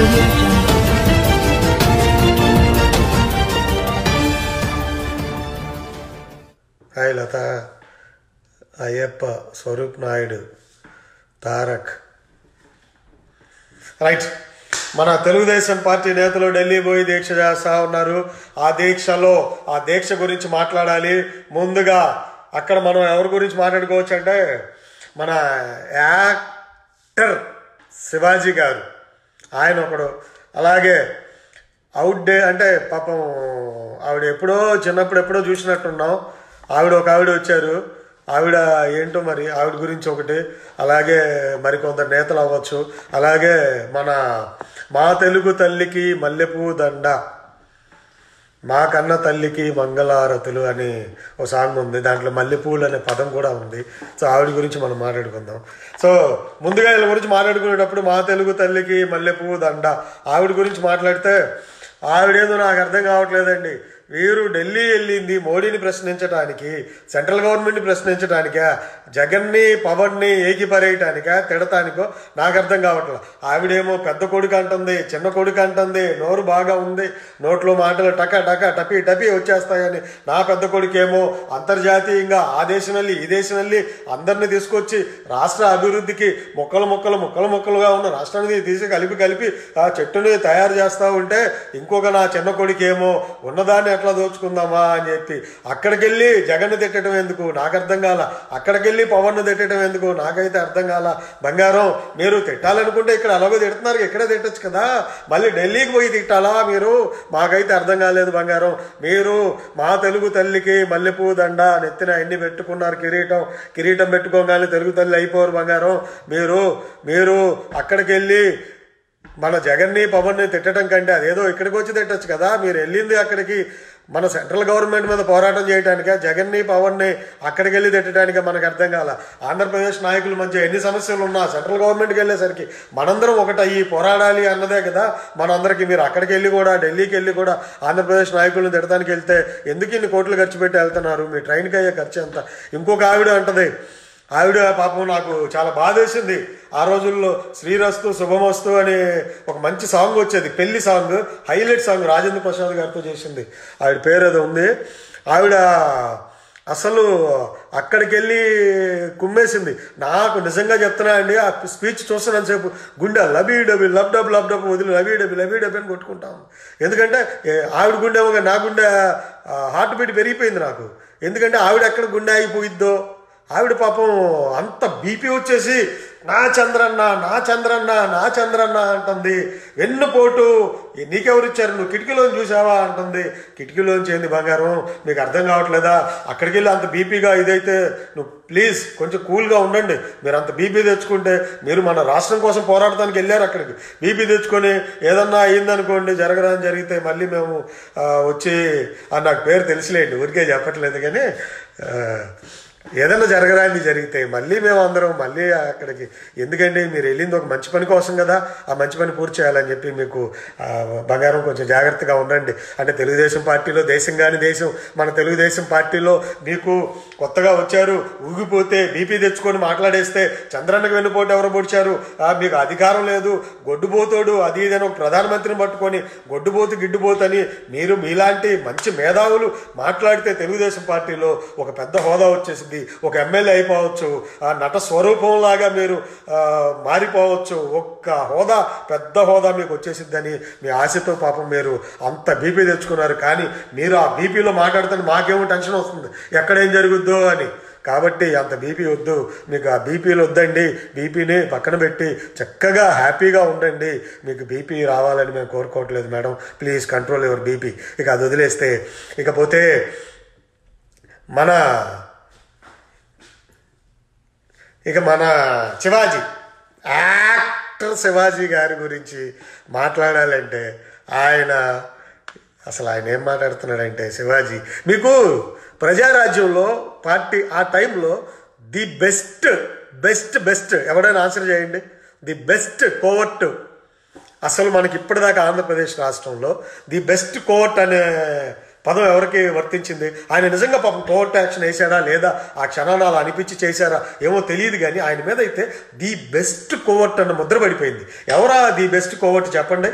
audio jungle. Hi Latha Ayyappa Swaroop Naidu Tarak right మన Telugu Desam party నేతలు ఢిల్లీ పోయి దీక్ష చేస్తా ఉన్నారు ఆ దీక్షలో ఆ దీక్ష గురించి మాట్లాడాలి ముందుగా అక్కడ మనం ఎవరి గురించి మాట్లాడుకోవచ్చు అంటే మన యాక్టర్ శివాజీ గారు ఆయన ఒకడు అలాగే అవుట్ డే అంటే పాపం ఆవిడ ఎప్పుడో చిన్నప్పుడు ఎప్పుడో చూసినట్టున్నాం ఆవిడ ఒక ఆవిడ వచ్చారు ఆవిడ ఏంటో మరి ఆవిడ గురించి ఒకటి అలాగే మరికొందరు నేతలు అవ్వచ్చు అలాగే మన మా తెలుగు తల్లికి మల్లెపూ దండ మా కన్న తల్లికి మంగళారతులు అని ఒక సాంగ్ ఉంది దాంట్లో మల్లెపూలు అనే పదం కూడా ఉంది సో ఆవిడ గురించి మనం మాట్లాడుకుందాం సో ముందుగా వీళ్ళ గురించి మాట్లాడుకునేటప్పుడు మా తెలుగు తల్లికి మల్లెపూ దండ ఆవిడ గురించి మాట్లాడితే ఆవిడేదో నాకు అర్థం కావట్లేదండి వీరు ఢిల్లీ వెళ్ళింది మోడీని ప్రశ్నించడానికి సెంట్రల్ గవర్నమెంట్ని ప్రశ్నించడానికా జగన్ని పవన్ని ఏకిపరేయటానికా తిడటానికో నాకు అర్థం కావట్లేదు ఆవిడేమో పెద్ద కొడుకు అంటుంది చిన్న కొడుకు అంటుంది నోరు బాగా ఉంది నోట్లో మాటలు టక టక టపి టపి వచ్చేస్తాయని నా పెద్ద కొడుకేమో అంతర్జాతీయంగా ఆ దేశం వెళ్ళి ఈ దేశం వెళ్ళి అందరిని తీసుకొచ్చి రాష్ట్ర అభివృద్ధికి మొక్కలు మొక్కలు మొక్కలు మొక్కలుగా ఉన్న రాష్ట్రాన్ని తీసి కలిపి కలిపి ఆ చెట్టుని తయారు చేస్తూ ఉంటే ఇంకొక నా చిన్న కొడుకేమో ఉన్నదాన్ని ఎట్లా దోచుకుందామా అని చెప్పి అక్కడికి వెళ్ళి జగన్ తిట్టడం ఎందుకు నాకు అర్థం కాల అక్కడికి వెళ్ళి పవన్ తిట్టడం ఎందుకు నాకైతే అర్థం కాల బంగారం మీరు తిట్టాలనుకుంటే ఇక్కడ అలాగో తిడుతున్నారు ఇక్కడే తిట్టచ్చు కదా మళ్ళీ ఢిల్లీకి పోయి తిట్టాలా మీరు మాకైతే అర్థం కాలేదు బంగారం మీరు మా తెలుగు తల్లికి మల్లెపూ దండ నెత్తిన ఎన్ని పెట్టుకున్నారు కిరీటం కిరీటం పెట్టుకోగానే తెలుగు తల్లి అయిపోరు బంగారం మీరు మీరు అక్కడికి వెళ్ళి మన జగన్ని పవన్ని తిట్టడం కంటే అదేదో ఇక్కడికి వచ్చి తిట్టచ్చు కదా మీరు వెళ్ళింది అక్కడికి మన సెంట్రల్ గవర్నమెంట్ మీద పోరాటం చేయడానిక జగన్ని పవన్ని అక్కడికి వెళ్ళి తిట్టడానికి మనకు అర్థం కాల ఆంధ్రప్రదేశ్ నాయకుల మధ్య ఎన్ని సమస్యలు ఉన్నా సెంట్రల్ గవర్నమెంట్కి వెళ్ళేసరికి మనందరం ఒకటయ్యి పోరాడాలి అన్నదే కదా మనందరికీ మీరు అక్కడికి వెళ్ళి కూడా ఢిల్లీకి వెళ్ళి కూడా ఆంధ్రప్రదేశ్ నాయకులను తిట్టడానికి వెళ్తే ఎందుకు ఇన్ని కోట్లు ఖర్చు పెట్టి వెళ్తున్నారు మీ ట్రైన్కి అయ్యే ఖర్చు ఎంత ఇంకొక ఆవిడ అంటది ఆవిడ పాపం నాకు చాలా బాధేసింది ఆ రోజుల్లో శ్రీరస్తు శుభమస్తు అనే ఒక మంచి సాంగ్ వచ్చేది పెళ్లి song highlight song Rajendra Prasad గారితో చేసింది ఆవిడ పేరు అది ఉంది ఆవిడ అసలు అక్కడికి వెళ్ళి కుమ్మేసింది నాకు నిజంగా చెప్తున్నా అండి ఆ స్పీచ్ చూస్తున్నంతసేపు గుండె లబీ డబి లబ్ డబ్ లబ్ డబ్ వదిలి లబీ డబి లబీ డబి అని కొట్టుకుంటాం ఎందుకంటే ఏ, ఆవిడ గుండె ఏమో నా గుండె హార్ట్ బీట్ పెరిగిపోయింది నాకు ఎందుకంటే ఆవిడ ఎక్కడ గుండె ఆగిపోయిద్దో ఆవిడ పాపం అంత బీపీ వచ్చేసి నా చంద్రన్న నా చంద్రన్న నా చంద్రన్న అంటుంది వెన్నుపోటు నీకెవరు ఇచ్చారు నువ్వు కిటికీలోని చూసావా అంటుంది కిటికీలోంచి ఏంది బంగారం మీకు అర్థం కావట్లేదా అక్కడికి వెళ్ళి అంత బీపీగా ఇదైతే నువ్వు ప్లీజ్ కొంచెం కూల్గా ఉండండి మీరు అంత బీపీ తెచ్చుకుంటే మీరు మన రాష్ట్రం కోసం పోరాడటానికి వెళ్ళారు అక్కడికి బీపీ తెచ్చుకొని ఏదన్నా అయ్యిందనుకోండి జరగదని జరిగితే మళ్ళీ మేము ఆ, వచ్చి ఆ, నాకు పేరు తెలిసిలేండి ఊరికే చెప్పట్లేదు కానీ ఆ, ఏదైనా జరగరాని జరిగితే మళ్ళీ మేము అందరం మళ్ళీ అక్కడికి ఎందుకండి మీరు వెళ్ళింది ఒక మంచి పని కోసం కదా ఆ మంచి పని పూర్తి చేయాలని చెప్పి మీకు ఆ, బంగారం కొంచెం జాగ్రత్తగా ఉండండి అంటే తెలుగుదేశం పార్టీలో దేశం కాని దేశం మన తెలుగుదేశం పార్టీలో మీకు కొత్తగా వచ్చారు ఊగిపోతే బీపీ తెచ్చుకొని మాట్లాడేస్తే చంద్రన్నకు వెన్నుపోటు ఎవరు పొడిచారు ఆ, మీకు అధికారం లేదు గొడ్డుపోతాడు అది ఇది అని ఒక ప్రధానమంత్రిని పట్టుకొని గొడ్డుపోతు గిడ్డుపోతు అని మీరు మీలాంటి మంచి మేధావులు మాట్లాడితే తెలుగుదేశం పార్టీలో ఒక పెద్ద హోదా వచ్చేసింది ఒక ఎమ్మెల్యే అయిపోవచ్చు ఆ నట స్వరూపంలాగా మీరు ఆ, మారిపోవచ్చు ఒక్క హోదా పెద్ద హోదా మీకు వచ్చేసిద్దని మీ ఆశతో పాపం మీరు అంత బీపీ తెచ్చుకున్నారు కానీ మీరు ఆ బీపీలో మాట్లాడుతుంటే మాకేమో టెన్షన్ వస్తుంది ఎక్కడేం జరుగుద్దో అని కాబట్టి అంత బీపీ వద్దు మీకు ఆ బీపీలు వద్దండి బీపీని పక్కన పెట్టి చక్కగా హ్యాపీగా ఉండండి మీకు బీపీ రావాలని మేము కోరుకోవట్లేదు madam please control your BP ఇక అది వదిలేస్తే ఇకపోతే మన ఇక మన శివాజీ యాక్టర్ శివాజీ గారి గురించి మాట్లాడాలంటే ఆయన అసలు ఆయన ఏం మాట్లాడుతున్నాడంటే శివాజీ మీకు ప్రజారాజ్యంలో పార్టీ ఆ టైంలో ది బెస్ట్ బెస్ట్ బెస్ట్ ఎవరైనా ఆన్సర్ చేయండి ది బెస్ట్ కోవర్ట్ అసలు మనకి ఇప్పటిదాకా ఆంధ్రప్రదేశ్ రాష్ట్రంలో ది బెస్ట్ కోర్ట్ అనే పదం ఎవరికి వర్తించింది ఆయన నిజంగా పాపం కోర్ట్ యాక్షన్ వేశాడా లేదా ఆ క్షణాన్ని అలా అనిపించి చేశారా ఏమో తెలియదు కానీ ఆయన మీద అయితే ది బెస్ట్ కోవర్ట్ అన్న ముద్ర పడిపోయింది ఎవరా ది బెస్ట్ కోవర్ట్ చెప్పండి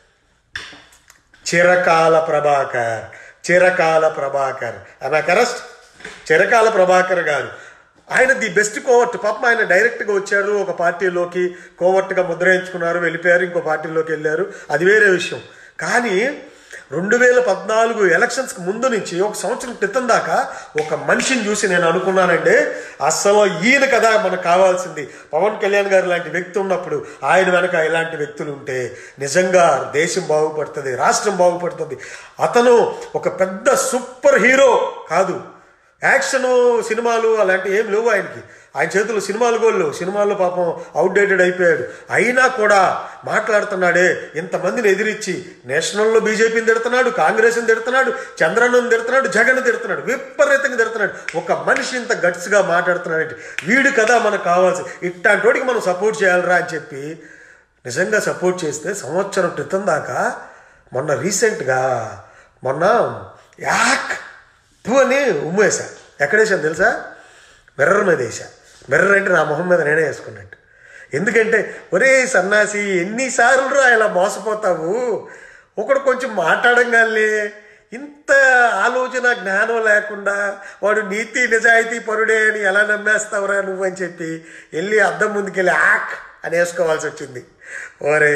చిరకాల ప్రభాకర్ చిరకాల ప్రభాకర్ అన్న కరెస్ట్ చిరకాల ప్రభాకర్ గారు ఆయన ది బెస్ట్ కోవర్ట్ పాపం ఆయన డైరెక్ట్గా వచ్చారు ఒక పార్టీలోకి కోవర్ట్గా ముద్ర వేయించుకున్నారు వెళ్ళిపోయారు ఇంకో పార్టీలోకి వెళ్ళారు అది వేరే విషయం కానీ రెండు వేల పద్నాలుగు ఎలక్షన్స్కి ముందు నుంచి ఒక సంవత్సరం క్రితం దాకా ఒక మనిషిని చూసి నేను అనుకున్నానండి అసలు ఈయన కదా మనకు కావాల్సింది పవన్ కళ్యాణ్ గారు లాంటి వ్యక్తి ఉన్నప్పుడు ఆయన వెనక ఇలాంటి వ్యక్తులు ఉంటే నిజంగా దేశం బాగుపడుతుంది రాష్ట్రం బాగుపడుతుంది అతను ఒక పెద్ద సూపర్ హీరో కాదు యాక్షన్ సినిమాలు అలాంటివి ఏం లేవు ఆయనకి ఆయన చేతుల్లో సినిమాలు గోళ్ళు సినిమాల్లో పాపం అవుట్డేటెడ్ అయిపోయాడు అయినా కూడా మాట్లాడుతున్నాడే ఇంతమందిని ఎదిరించి నేషనల్లో బీజేపీని తిడుతున్నాడు కాంగ్రెస్ని తిడుతున్నాడు చంద్రన్నను తిడుతున్నాడు జగన్ తిడుతున్నాడు విపరీతంగా తిడుతున్నాడు ఒక మనిషి ఇంత గట్స్గా మాట్లాడుతున్నాడు వీడు కదా మనకు కావాల్సి ఇట్లాంటి వాడికి మనం సపోర్ట్ చేయాలరా అని చెప్పి నిజంగా సపోర్ట్ చేస్తే సంవత్సరం క్రితం దాకా మొన్న రీసెంట్గా మొన్న యాక్ టూ అని ఉమ్మేశా ఎక్కడేసాను తెలుసా మిర్రర్ మీద వేసా మిర్రర్ అంటే నా మొహం మీద నేనే వేసుకున్నట్టు ఎందుకంటే ఒరే సన్నాసి ఎన్నిసార్లు రా ఇలా మోసపోతావు ఒకడు కొంచెం మాట్లాడంగానే ఇంత ఆలోచన జ్ఞానం లేకుండా వాడు నీతి నిజాయితీ పరుడే అని ఎలా నమ్మేస్తావురా నువ్వు అని చెప్పి వెళ్ళి అద్దం ముందుకెళ్ళి ఆక్ అని వేసుకోవాల్సి వచ్చింది ఒరే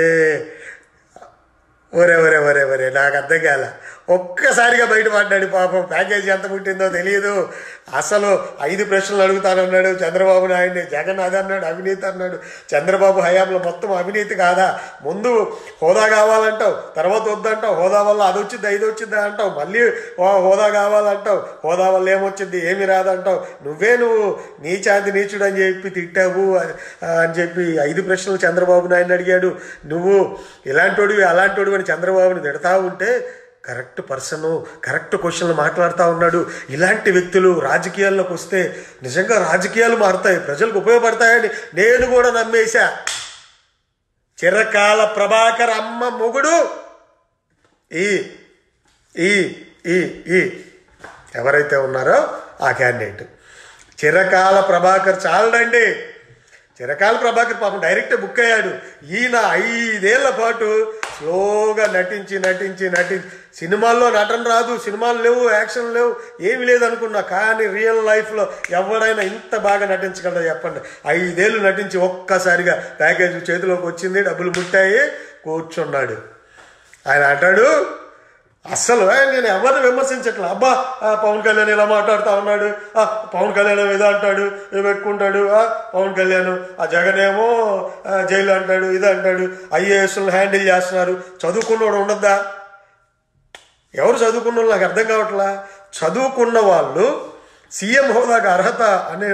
ఒరే ఒరే ఒరే ఒరే నాకు అర్థం కాల ఒక్కసారిగా బయట పడ్డాడు పాపం ప్యాకేజీ ఎంత పుట్టిందో తెలియదు అసలు ఐదు ప్రశ్నలు అడుగుతానన్నాడు చంద్రబాబు నాయుడిని జగన్ అది అన్నాడు అవినీతి అన్నాడు చంద్రబాబు హయాంలో మొత్తం అవినీతి కాదా ముందు హోదా కావాలంటావు తర్వాత వద్దంటావు హోదా వల్ల అది వచ్చింది ఐదు వచ్చింది అంటావు మళ్ళీ హో- హోదా కావాలంటావు హోదా వల్ల ఏమొచ్చింది ఏమి రాదంటావు నువ్వే నువ్వు నీచాంతి నీచుడు అని చెప్పి తిట్టావు అని అని చెప్పి ఐదు ప్రశ్నలు చంద్రబాబు నాయుడిని అడిగాడు నువ్వు ఇలాంటోడివి అలాంటోడివి అని చంద్రబాబుని తిడతా ఉంటే కరెక్ట్ పర్సన్ కరెక్ట్ క్వశ్చన్లు మాట్లాడుతూ ఉన్నాడు ఇలాంటి వ్యక్తులు రాజకీయాల్లోకి వస్తే నిజంగా రాజకీయాలు మారుతాయి ప్రజలకు ఉపయోగపడతాయని నేను కూడా నమ్మేశా చిరకాల ప్రభాకర్ అమ్మ మొగుడు ఈ ఈ ఈ ఈ ఎవరైతే ఉన్నారో ఆ క్యాండిడేట్ చిరకాల ప్రభాకర్ చాలడండి చిరకాల ప్రభాకర్ పాపం డైరెక్ట్ బుక్ అయ్యాడు ఈయన ఐదేళ్ల పాటు స్లోగా నటించి నటించి నటించి సినిమాల్లో నటన రాదు సినిమాలు లేవు యాక్షన్ లేవు ఏమి లేదనుకున్నా కానీ రియల్ లైఫ్లో ఎవరైనా ఇంత బాగా నటించగలరో చెప్పండి ఐదేళ్ళు నటించి ఒక్కసారిగా ప్యాకేజ్ చేతిలోకి వచ్చింది డబ్బులు ముట్టాయి కూర్చున్నాడు ఆయన అంటాడు అస్సలు ఏ, నేను ఎవరిని విమర్శించట్లే అబ్బా ఆ, పవన్ కళ్యాణ్ ఇలా మాట్లాడుతూ ఉన్నాడు ఆ, పవన్ కళ్యాణ్ ఏదో అంటాడు ఇది పెట్టుకుంటాడు ఆ, పవన్ కళ్యాణ్ ఆ జగన్ ఏమో ఆ, జైలు అంటాడు ఇది అంటాడు ఐఏఎస్లను హ్యాండిల్ చేస్తున్నారు చదువుకున్నవాడు ఉండద్దా ఎవరు చదువుకున్న వాళ్ళు నాకు అర్థం కావట్లా చదువుకున్న వాళ్ళు సీఎం హోదాకు అర్హత అనే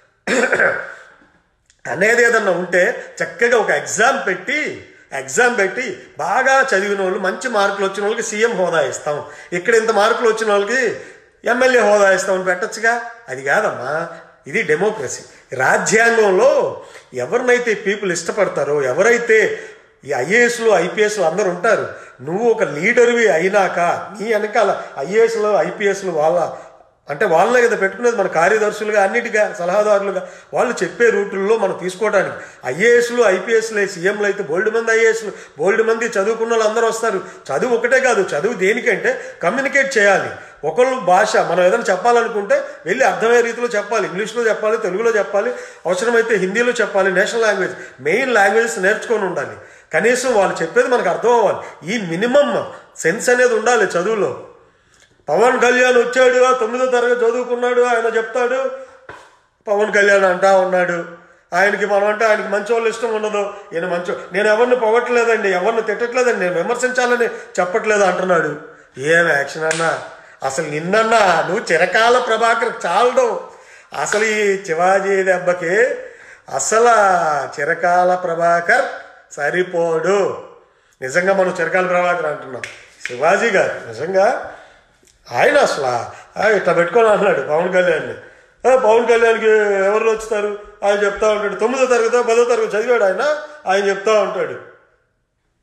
అనేది ఏదన్నా ఉంటే చక్కగా ఒక ఎగ్జామ్ పెట్టి ఎగ్జామ్ పెట్టి బాగా చదివిన వాళ్ళు మంచి మార్కులు వచ్చిన వాళ్ళకి సీఎం హోదా ఇస్తాం ఇక్కడ ఇంత మార్కులు వచ్చిన వాళ్ళకి ఎమ్మెల్యే హోదా ఇస్తామని పెట్టచ్చుగా అది కాదమ్మా ఇది డెమోక్రసీ రాజ్యాంగంలో ఎవరినైతే పీపుల్ ఇష్టపడతారో ఎవరైతే ఈ ఐఏఎస్లు ఐపీఎస్లు అందరూ ఉంటారు నువ్వు ఒక లీడర్వి అయినాక నీ వెనకాల ఐఏఎస్లు ఐపీఎస్లు వాళ్ళ అంటే వాళ్ళనే కదా పెట్టుకునేది మన కార్యదర్శులుగా అన్నిటిగా సలహాదారులుగా వాళ్ళు చెప్పే రూటుల్లో మనం తీసుకోవడానికి ఐఏఎస్లు ఐపీఎస్లు సీఎంలు అయితే బోల్డ్ మంది ఐఏఎస్లు బోల్డ్ మంది చదువుకున్న వాళ్ళు అందరూ వస్తారు చదువు ఒకటే కాదు చదువు దేనికంటే కమ్యూనికేట్ చేయాలి ఒకళ్ళు భాష మనం ఏదైనా చెప్పాలనుకుంటే వెళ్ళి అర్థమయ్యే రీతిలో చెప్పాలి ఇంగ్లీష్లో చెప్పాలి తెలుగులో చెప్పాలి అవసరమైతే హిందీలో చెప్పాలి నేషనల్ లాంగ్వేజ్ మెయిన్ లాంగ్వేజెస్ నేర్చుకొని ఉండాలి కనీసం వాళ్ళు చెప్పేది మనకు అర్థం అవ్వాలి ఈ మినిమం సెన్స్ అనేది ఉండాలి చదువులో పవన్ కళ్యాణ్ వచ్చాడు ఆ తొమ్మిదో తరగతి చదువుకున్నాడు ఆయన చెప్తాడు పవన్ కళ్యాణ్ అంటా ఉన్నాడు ఆయనకి మనం అంటే ఆయనకి మంచి వాళ్ళు ఇష్టం ఉండదు ఈయన మంచి నేను ఎవరిని పొగట్లేదండి ఎవరిని తిట్టట్లేదండి నేను విమర్శించాలని చెప్పట్లేదు అంటున్నాడు ఏం యాక్షన్ అన్నా అసలు నిన్నన్నా నువ్వు చిరకాల ప్రభాకర్ చాలడం అసలు ఈ శివాజీ దెబ్బకి అసలు ఆ చిరకాల ప్రభాకర్ సరిపోడు నిజంగా మనం చిరకాల ప్రభాకర్ అంటున్నాం శివాజీ గారు నిజంగా ఆయన అసలు ఆ, ఇట్లా పెట్టుకొని అన్నాడు పవన్ కళ్యాణ్ని "ఆ, పవన్ కళ్యాణ్కి ఎవరు వచ్చుతారు ఆయన చెప్తా ఉంటాడు తొమ్మిదో తరగతి పదో తరగతి చదివాడు ఆయన ఆయన చెప్తా ఉంటాడు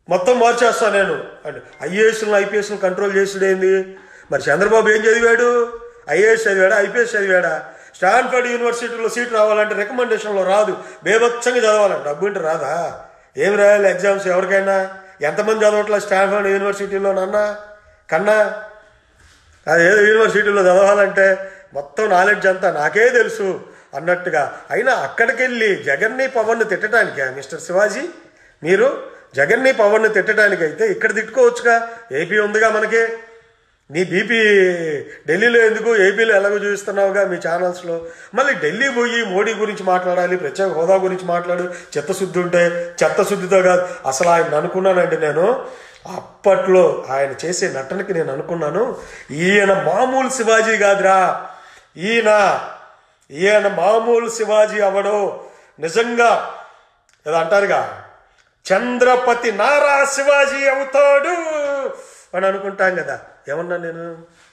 మొత్తం మార్చేస్తా నేను అంటే ఐఏఎస్ను ఐపీఎస్ను కంట్రోల్ చేసుడేంది మరి చంద్రబాబు ఏం చదివాడు ఐఏఎస్ చదివాడా ఐపీఎస్ చదివాడా స్టాన్ఫర్డ్ యూనివర్సిటీలో సీట్ రావాలంటే రికమెండేషన్లో రాదు బేభత్సంగా చదవాలంట డబ్బు ఇంటి రాదా ఏం రాయాలి ఎగ్జామ్స్ ఎవరికైనా ఎంతమంది చదవట్లేదు స్టాన్ఫర్డ్ యూనివర్సిటీలో నాన్న కన్నా అది ఏదో యూనివర్సిటీలో చదవాలంటే మొత్తం నాలెడ్జ్ అంతా నాకే తెలుసు అన్నట్టుగా అయినా అక్కడికి వెళ్ళి జగన్ని పవన్ను తిట్టడానికా మిస్టర్ శివాజీ మీరు జగన్ని పవన్ను తిట్టడానికి అయితే ఇక్కడ తిట్టుకోవచ్చుగా ఏపీ ఉందిగా మనకి నీ బీపీ ఢిల్లీలో ఎందుకు ఏపీలో ఎలాగో చూపిస్తున్నావుగా మీ ఛానల్స్లో మళ్ళీ ఢిల్లీ పోయి మోడీ గురించి మాట్లాడాలి ప్రత్యేక హోదా గురించి మాట్లాడు చిత్తశుద్ధి ఉంటే చిత్తశుద్ధితో కాదు అసలు ఆయన అనుకున్నానండి నేను అప్పట్లో ఆయన చేసే నటనకి నేను అనుకున్నాను ఈయన మామూలు శివాజీ కాదురా ఈయన ఈయన మామూలు శివాజీ అవడు నిజంగా ఏదో అంటారుగా చంద్రపతి నారా శివాజీ అవుతాడు అని అనుకుంటాం కదా ఏమన్నా నేను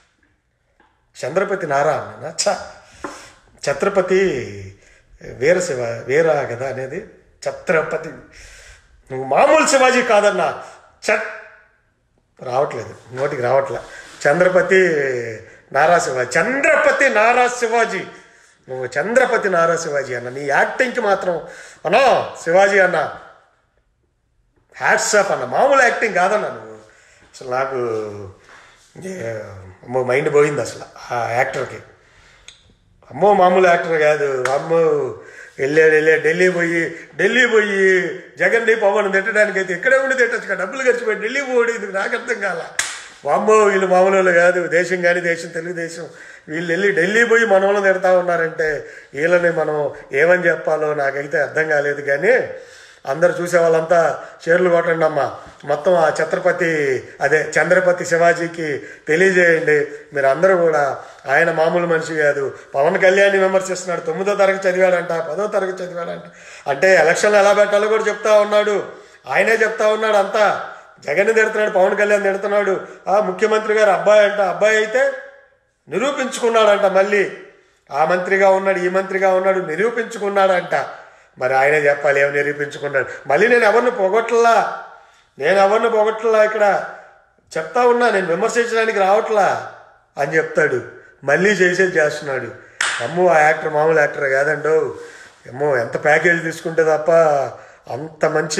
చంద్రపతి నారా అన్నానా ఛ ఛత్రపతి వీర శివ వీర కదా అనేది ఛత్రపతి నువ్వు మామూలు శివాజీ కాదన్నా చట్ రావట్లేదు నోటికి రావట్లే చంద్రపతి నారా శివాజీ చంద్రపతి నారా శివాజీ నువ్వు చంద్రపతి నారా శివాజీ అన్న నీ యాక్టింగ్కి మాత్రం అన్నా శివాజీ అన్న హ్యాట్స్ ఆఫ్ అన్న మామూలు యాక్టింగ్ కాదన్న నువ్వు అసలు నాకు ఏ, అమ్మో మైండ్ పోయింది అసలు ఆ యాక్టర్కి అమ్మో మామూలు యాక్టర్ కాదు అమ్మో వెళ్ళాడు వెళ్ళాడు ఢిల్లీ పోయి ఢిల్లీ పోయి జగన్ని పవన్ తిట్టడానికి అయితే ఇక్కడే ఉండి తిట్టచ్చు కదా డబ్బులు ఖర్చు పెట్టి ఢిల్లీ పోడి ఇది నాకు అర్థం కాల వామ్మో వీళ్ళు మామూలు వాళ్ళు కాదు దేశం కానీ దేశం తెలుగుదేశం వీళ్ళు వెళ్ళి ఢిల్లీ పోయి మన వాళ్ళని తిడతా ఉన్నారంటే వీళ్ళని మనం ఏమని చెప్పాలో నాకైతే అర్థం కాలేదు కానీ అందరు చూసే వాళ్ళంతా షేర్లు కొట్టండి అమ్మా మొత్తం ఆ ఛత్రపతి అదే చంద్రపతి శివాజీకి తెలియజేయండి మీరు అందరూ కూడా ఆయన మామూలు మనిషి కాదు పవన్ కళ్యాణ్ విమర్శిస్తున్నాడు తొమ్మిదో తరగతి చదివాడంట పదో తరగతి చదివాడంట అంటే ఎలక్షన్లు ఎలా పెట్టాలో కూడా చెప్తా ఉన్నాడు ఆయనే చెప్తా ఉన్నాడు అంతా జగన్ తిడుతున్నాడు పవన్ కళ్యాణ్ తిడుతున్నాడు ఆ ముఖ్యమంత్రి గారు అబ్బాయి అంట అబ్బాయి అయితే నిరూపించుకున్నాడంట మళ్ళీ ఆ మంత్రిగా ఉన్నాడు ఈ మంత్రిగా ఉన్నాడు నిరూపించుకున్నాడంట మరి ఆయనే చెప్పాలి ఏమి నిరూపించుకున్నాడు మళ్ళీ నేను ఎవరిని పొగట్లా నేను ఎవరిని పొగట్లా ఇక్కడ చెప్తా ఉన్నా నేను విమర్శించడానికి రావట్లా అని చెప్తాడు మళ్ళీ చేసేది చేస్తున్నాడు అమ్మో ఆ యాక్టర్ మామూలు యాక్టర్ కాదండో ఏమో ఎంత ప్యాకేజ్ తీసుకుంటే తప్ప అంత మంచి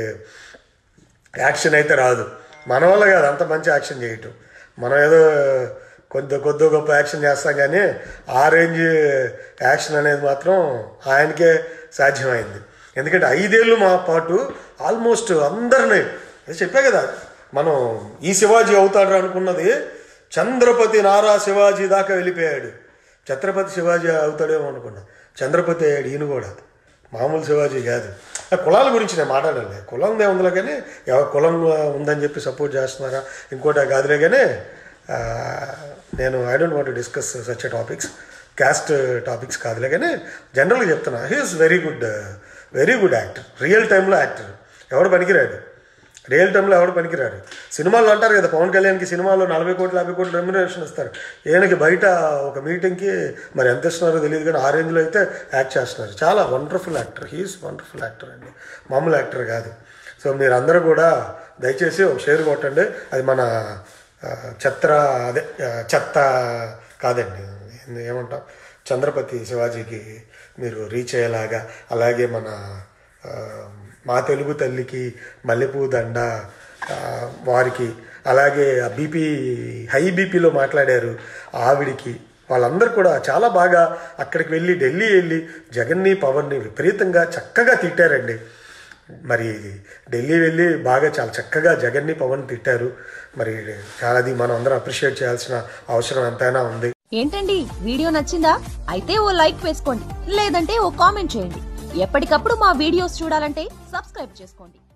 యాక్షన్ అయితే రాదు మన వల్ల కాదు అంత మంచి యాక్షన్ చేయటం మనం ఏదో కొద్ది కొద్ది గొప్ప యాక్షన్ చేస్తాం కానీ ఆ రేంజ్ యాక్షన్ అనేది మాత్రం ఆయనకే సాధ్యమైంది ఎందుకంటే ఐదేళ్ళు మా పాటు ఆల్మోస్ట్ అందరినీ అది చెప్పే కదా మనం ఈ శివాజీ అవుతాడు అనుకున్నది చంద్రపతి నారా శివాజీ దాకా వెళ్ళిపోయాడు ఛత్రపతి శివాజీ అవుతాడేమో అనుకున్నా చంద్రపతి అయ్యాడు ఈయన కూడా మామూలు శివాజీ కాదు ఆ కులాల గురించి నేను మాట్లాడాలి కులం ఉందిలే కానీ ఎవ- కులం ఉందని చెప్పి సపోర్ట్ చేస్తున్నారా ఇంకోటి కాదులే కానీ ఆ, నేను I don't want discuss such topics caste topics కాదులే కానీ జనరల్గా చెప్తున్నా he's very good very good actor real టైంలో యాక్టర్ ఎవడు పనికిరాడు రియల్ టైంలో ఎవడు పనికిరాడు సినిమాల్లో అంటారు కదా పవన్ కళ్యాణ్కి సినిమాలో నలభై కోట్లు యాభై కోట్లు రెమ్యునరేషన్ ఇస్తారు ఈయనకి బయట ఒక మీటింగ్కి మరి ఎంత ఇస్తున్నారో తెలియదు కానీ ఆ రేంజ్లో అయితే యాక్ట్ చేస్తున్నారు చాలా wonderful actor he's wonderful actor అండి మామూలు యాక్టర్ కాదు సో మీరు అందరూ కూడా దయచేసి ఒక షేర్ కొట్టండి అది మన ఆ, ఛత్ర అదే ఆ, చెత్త కాదండి ఏంది- ఏమంటాం చంద్రపతి శివాజీకి మీరు రీచ్ అయ్యేలాగా అలాగే మన ఆ, మా తెలుగు తల్లికి మల్లెపూ దండ ఆ, వారికి అలాగే బీపీ హై బీపీలో మాట్లాడారు ఆవిడికి వాళ్ళందరూ కూడా చాలా బాగా అక్కడికి వెళ్ళి ఢిల్లీ వెళ్ళి జగన్ని పవన్ని విపరీతంగా చక్కగా తిట్టారండి మరి ఢిల్లీ వెళ్ళి బాగా చాలా చక్కగా జగన్ని పవన్ తిట్టారు మరి చాలా అది మనం అందరం అప్రిషియేట్ చేయాల్సిన అవసరం ఎంతైనా ఉంది ఏంటండి వీడియో నచ్చిందా అయితే ఓ లైక్ వేసుకోండి లేదంటే ఓ కామెంట్ చేయండి ఎప్పటికప్పుడు మా వీడియోస్ చూడాలంటే సబ్స్క్రైబ్ చేసుకోండి